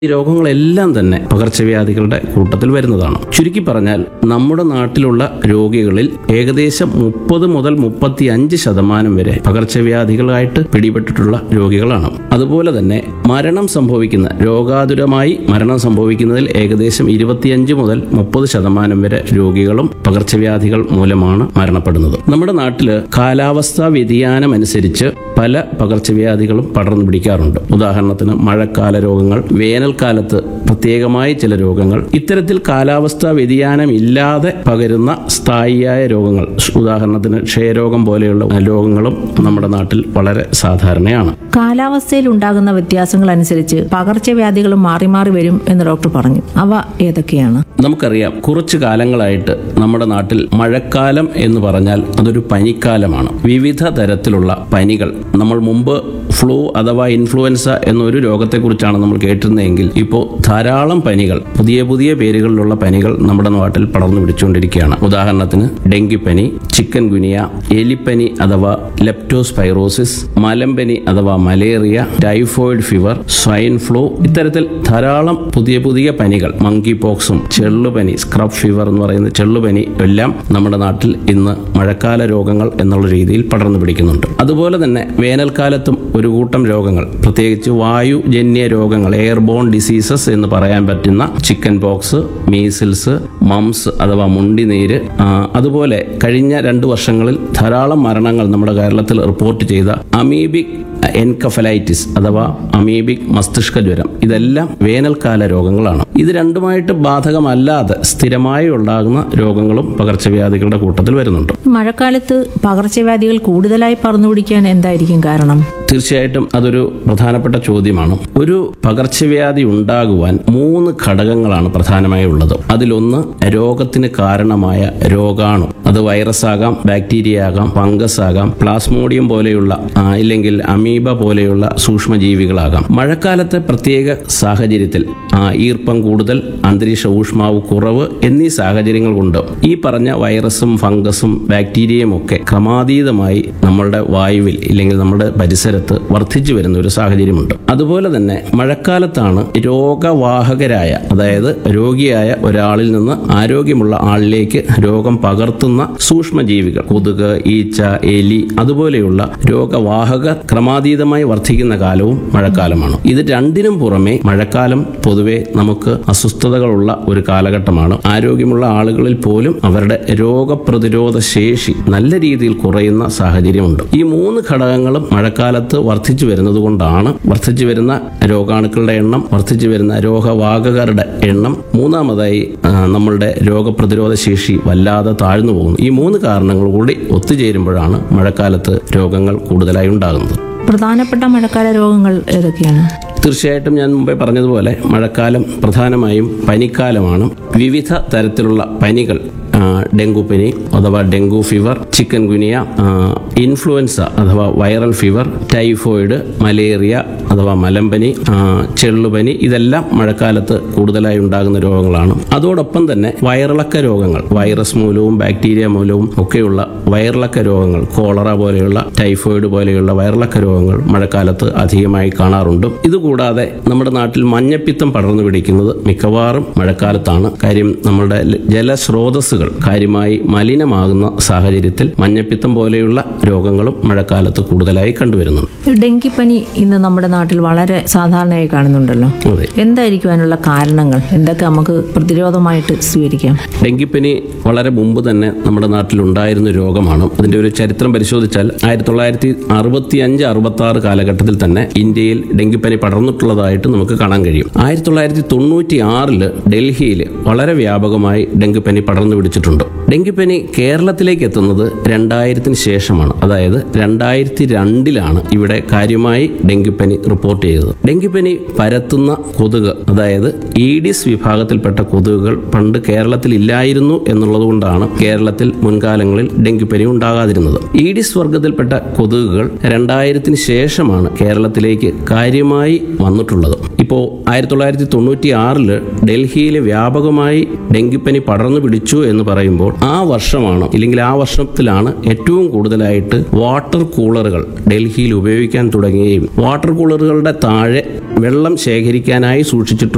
ഈ രോഗങ്ങളെല്ലാം തന്നെ പകർച്ചവ്യാധികളുടെ കൂട്ടത്തിൽ വരുന്നതാണ് ചുരുക്കി പറഞ്ഞാൽ നമ്മുടെ നാട്ടിലുള്ള രോഗികളിൽ ഏകദേശം മുപ്പത് മുതൽ മുപ്പത്തി അഞ്ച് ശതമാനം വരെ പകർച്ചവ്യാധികളായിട്ട് പിടിപെട്ടിട്ടുള്ള രോഗികളാണ് അതുപോലെ തന്നെ മരണം സംഭവിക്കുന്ന രോഗാതുരമായി മരണം സംഭവിക്കുന്നതിൽ ഏകദേശം ഇരുപത്തിയഞ്ച് മുതൽ മുപ്പത് ശതമാനം വരെ രോഗികളും പകർച്ചവ്യാധികൾ മൂലമാണ് മരണപ്പെടുന്നത് നമ്മുടെ നാട്ടില് കാലാവസ്ഥാ വ്യതിയാനം അനുസരിച്ച് പല പകർച്ചവ്യാധികളും പടർന്നു പിടിക്കാറുണ്ട് ഉദാഹരണത്തിന് മഴക്കാല രോഗങ്ങൾ വേനൽക്കാലത്ത് പ്രത്യേകമായി ചില രോഗങ്ങൾ ഇത്തരത്തിൽ കാലാവസ്ഥാ വ്യതിയാനം ഇല്ലാതെ പകരുന്ന സ്ഥായിയായ രോഗങ്ങൾ ഉദാഹരണത്തിന് ക്ഷയരോഗം പോലെയുള്ള രോഗങ്ങളും നമ്മുടെ നാട്ടിൽ വളരെ സാധാരണയാണ് കാലാവസ്ഥയിൽ ഉണ്ടാകുന്ന വ്യത്യാസങ്ങൾ അനുസരിച്ച് പകർച്ചവ്യാധികളും മാറി മാറി വരും എന്ന് ഡോക്ടർ പറഞ്ഞു അവ ഏതൊക്കെയാണ് നമുക്കറിയാം കുറച്ചു കാലങ്ങളായിട്ട് നമ്മുടെ നാട്ടിൽ മഴക്കാലം എന്ന് പറഞ്ഞാൽ അതൊരു പനിക്കാലമാണ് വിവിധ തരത്തിലുള്ള പനികൾ നമ്മൾ മുമ്പ് ഫ്ലൂ അഥവാ ഇൻഫ്ലുവൻസ എന്നൊരു രോഗത്തെക്കുറിച്ചാണ് നമ്മൾ കേട്ടിരുന്നതെങ്കിൽ ഇപ്പോൾ ധാരാളം പനികൾ പുതിയ പുതിയ പേരുകളിലുള്ള പനികൾ നമ്മുടെ നാട്ടിൽ പടർന്നു പിടിച്ചുകൊണ്ടിരിക്കുകയാണ് ഉദാഹരണത്തിന് ഡെങ്കിപ്പനി ചിക്കൻ ഗുനിയ എലിപ്പനി അഥവാ ലെപ്റ്റോസ്പൈറോസിസ് മലമ്പനി അഥവാ malaria typhoid fever swine flu ഇത്തരത്തിൽ ധാരാളം പുതിയ പുതിയ പനികൾ മങ്കി പോക്സും ചെള്ളുപനി സ്ക്രബ് ഫീവർ എന്ന് പറയുന്ന ചെള്ളുപനി എല്ലാം നമ്മുടെ നാട്ടിൽ ഇന്ന് മഴക്കാല രോഗങ്ങൾ എന്നുള്ള രീതിയിൽ പടർന്നു പിടിക്കുന്നുണ്ട് അതുപോലെ തന്നെ വേനൽക്കാലത്തും ഒരു കൂട്ടം രോഗങ്ങൾ പ്രത്യേകിച്ച് വായുജന്യ രോഗങ്ങൾ എയർബോൺ ഡിസീസസ് എന്ന് പറയാൻ പറ്റുന്ന ചിക്കൻ പോക്സ് മീസിൽസ് മംസ് അഥവാ മുണ്ടിനീര് ആ, അതുപോലെ കഴിഞ്ഞ രണ്ട് വർഷങ്ങളിൽ ധാരാളം മരണങ്ങൾ നമ്മുടെ കേരളത്തിൽ റിപ്പോർട്ട് ചെയ്ത അമീബിക് എൻകഫലൈറ്റിസ് അഥവാ അമീബിക് മസ്തിഷ്ക ജ്വരം ഇതെല്ലാം വേനൽക്കാല രോഗങ്ങളാണ് ഇത് രണ്ടുമായിട്ട് ബാധകമല്ലാതെ സ്ഥിരമായി ഉണ്ടാകുന്ന രോഗങ്ങളും പകർച്ചവ്യാധികളുടെ കൂട്ടത്തിൽ വരുന്നുണ്ട് മഴക്കാലത്ത് പകർച്ചവ്യാധികൾ കൂടുതലായി പറന്നുപിടിക്കാൻ എന്തായിരിക്കും കാരണം തീർച്ചയായിട്ടും അതൊരു പ്രധാനപ്പെട്ട ചോദ്യമാണ് ഒരു പകർച്ചവ്യാധി ഉണ്ടാകുവാൻ മൂന്ന് ഘടകങ്ങളാണ് പ്രധാനമായി ഉള്ളത് അതിലൊന്ന് രോഗത്തിന് കാരണമായ രോഗാണു അത് വൈറസ് ആകാം ബാക്ടീരിയ ആകാം ഫംഗസ് ആകാം പ്ലാസ്മോഡിയം പോലെയുള്ള ആ, ഇല്ലെങ്കിൽ അമീബ പോലെയുള്ള സൂക്ഷ്മജീവികളാകാം മഴക്കാലത്തെ പ്രത്യേക സാഹചര്യത്തിൽ ആ, ഈർപ്പം കൂടുതൽ അന്തരീക്ഷ ഊഷ്മാവ് കുറവ് എന്നീ സാഹചര്യങ്ങൾ കൊണ്ട് ഈ പറഞ്ഞ വൈറസും ഫംഗസും ബാക്ടീരിയയും ഒക്കെ ക്രമാതീതമായി നമ്മളുടെ വായുവിൽ ഇല്ലെങ്കിൽ നമ്മുടെ പരിസരത്ത് വർദ്ധിച്ചു വരുന്ന ഒരു സാഹചര്യമുണ്ട് അതുപോലെ തന്നെ മഴക്കാലത്താണ് രോഗവാഹകരായ അതായത് രോഗിയായ ഒരാളിൽ നിന്ന് ആരോഗ്യമുള്ള ആളിലേക്ക് രോഗം പകർത്തുന്ന സൂക്ഷ്മജീവികൾ കൊതുക് ഈച്ച എലി അതുപോലെയുള്ള രോഗവാഹക ക്രമാതീതമായി വർദ്ധിക്കുന്ന കാലവും മഴക്കാലമാണ് ഇത് രണ്ടിനും പുറമെ മഴക്കാലം പൊതുവെ നമുക്ക് അസ്വസ്ഥതകളുള്ള ഒരു കാലഘട്ടമാണ് ആരോഗ്യമുള്ള ആളുകളിൽ പോലും അവരുടെ രോഗപ്രതിരോധ ശേഷി നല്ല രീതിയിൽ കുറയുന്ന സാഹചര്യമുണ്ട് ഈ മൂന്ന് ഘടകങ്ങളും മഴക്കാലത്ത് വർദ്ധിച്ചു വരുന്നത് കൊണ്ടാണ് വർദ്ധിച്ചു വരുന്ന രോഗാണുക്കളുടെ എണ്ണം വർദ്ധിച്ചു വരുന്ന രോഗവാഹകരുടെ എണ്ണം മൂന്നാമതായി ആ, നമ്മളുടെ രോഗപ്രതിരോധ ശേഷി വല്ലാതെ താഴ്ന്നു പോകുന്നു ഈ മൂന്ന് കാരണങ്ങൾ കൂടി ഒത്തുചേരുമ്പോഴാണ് മഴക്കാലത്ത് രോഗങ്ങൾ കൂടുതലായി ഉണ്ടാകുന്നത് പ്രധാനപ്പെട്ട മഴക്കാല രോഗങ്ങൾ ഏതൊക്കെയാണ് തീർച്ചയായിട്ടും ഞാൻ മുമ്പേ പറഞ്ഞതുപോലെ മഴക്കാലം പ്രധാനമായും പനിക്കാലമാണ് വിവിധ തരത്തിലുള്ള പനികൾ ആ, ഡെങ്കു പനി അഥവാ ഡെങ്കു ഫീവർ ചിക്കൻ ഗുനിയ ആ, ഇൻഫ്ലുവൻസ അഥവാ വൈറൽ ഫീവർ ടൈഫോയിഡ് മലേറിയ അഥവാ മലമ്പനി ആ, ചെള്ളുപനി ഇതെല്ലാം മഴക്കാലത്ത് കൂടുതലായി ഉണ്ടാകുന്ന രോഗങ്ങളാണ് അതോടൊപ്പം തന്നെ വയറിളക്ക രോഗങ്ങൾ വൈറസ് മൂലവും ബാക്ടീരിയ മൂലവും ഒക്കെയുള്ള വയറിളക്ക രോഗങ്ങൾ കോളറ പോലെയുള്ള ടൈഫോയിഡ് പോലെയുള്ള വയറിളക്ക രോഗങ്ങൾ മഴക്കാലത്ത് അധികമായി കാണാറുണ്ട് ഇതുകൂടാതെ നമ്മുടെ നാട്ടിൽ മഞ്ഞപ്പിത്തം പടർന്നു പിടിക്കുന്നത് മിക്കവാറും മഴക്കാലത്താണ് കാര്യം നമ്മുടെ ല- ജലസ്രോതസ്സുകൾ കാര്യമായി മലിനമാകുന്ന സാഹചര്യത്തിൽ മഞ്ഞപ്പിത്തം പോലെയുള്ള രോഗങ്ങളും മഴക്കാലത്ത് കൂടുതലായി കണ്ടുവരുന്നുണ്ട് ഡെങ്കിപ്പനി ഇന്ന് നമ്മുടെ നാട്ടിൽ വളരെ സാധാരണയായി കാണുന്നുണ്ടല്ലോ അതെ എന്തായിരിക്കും അതിനുള്ള കാരണങ്ങൾ എന്തൊക്കെ നമുക്ക് പ്രതിരോധമായിട്ട് സ്വീകരിക്കാം ഡെങ്കിപ്പനി വളരെ മുമ്പ് തന്നെ നമ്മുടെ നാട്ടിൽ ഉണ്ടായിരുന്ന രോഗമാണ് അതിന്റെ ഒരു ചരിത്രം പരിശോധിച്ചാൽ ആയിരത്തി തൊള്ളായിരത്തി അറുപത്തി അഞ്ച് അറുപത്തി ആറ് കാലഘട്ടത്തിൽ തന്നെ ഇന്ത്യയിൽ ഡെങ്കിപ്പനി പടർന്നിട്ടുള്ളതായിട്ട് നമുക്ക് കാണാൻ കഴിയും ആയിരത്തി തൊള്ളായിരത്തി തൊണ്ണൂറ്റി ആറില് ഡൽഹിയിൽ വളരെ വ്യാപകമായി ഡെങ്കിപ്പനി പടർന്നു പിടിച്ചിട്ടുണ്ട് ഡെങ്കിപ്പനി കേരളത്തിലേക്ക് എത്തുന്നത് രണ്ടായിരത്തിന് ശേഷമാണ് അതായത് രണ്ടായിരത്തി രണ്ടിലാണ് ഇവിടെ കാര്യമായി ഡെങ്കിപ്പനി റിപ്പോർട്ട് ചെയ്തത് ഡെങ്കിപ്പനി പരത്തുന്ന കൊതുക് അതായത് ഈഡിസ് വിഭാഗത്തിൽപ്പെട്ട കൊതുകുകൾ പണ്ട് കേരളത്തിൽ ഇല്ലായിരുന്നു എന്നുള്ളത് കൊണ്ടാണ് കേരളത്തിൽ മുൻകാലങ്ങളിൽ ഡെങ്കിപ്പനി ഉണ്ടാകാതിരുന്നത് ഈഡിസ് വർഗത്തിൽപ്പെട്ട കൊതുകുകൾ രണ്ടായിരത്തിന് ശേഷമാണ് കേരളത്തിലേക്ക് കാര്യമായി വന്നിട്ടുള്ളത് ഇപ്പോൾ ആയിരത്തി തൊള്ളായിരത്തി തൊണ്ണൂറ്റി ആറില് ഡൽഹിയിൽ വ്യാപകമായി ഡെങ്കിപ്പനി പടർന്നു പിടിച്ചു എന്ന് പറയുമ്പോൾ ആ വർഷമാണ് ഇല്ലെങ്കിൽ ആ വർഷത്തിലാണ് ഏറ്റവും കൂടുതലായിട്ട് വാട്ടർ കൂളറുകൾ ഡൽഹിയിൽ ഉപയോഗിക്കാൻ തുടങ്ങുകയും വാട്ടർ കൂളറുകളുടെ താഴെ വെള്ളം ശേഖരിക്കാനായി സൂക്ഷിച്ചിട്ടുള്ള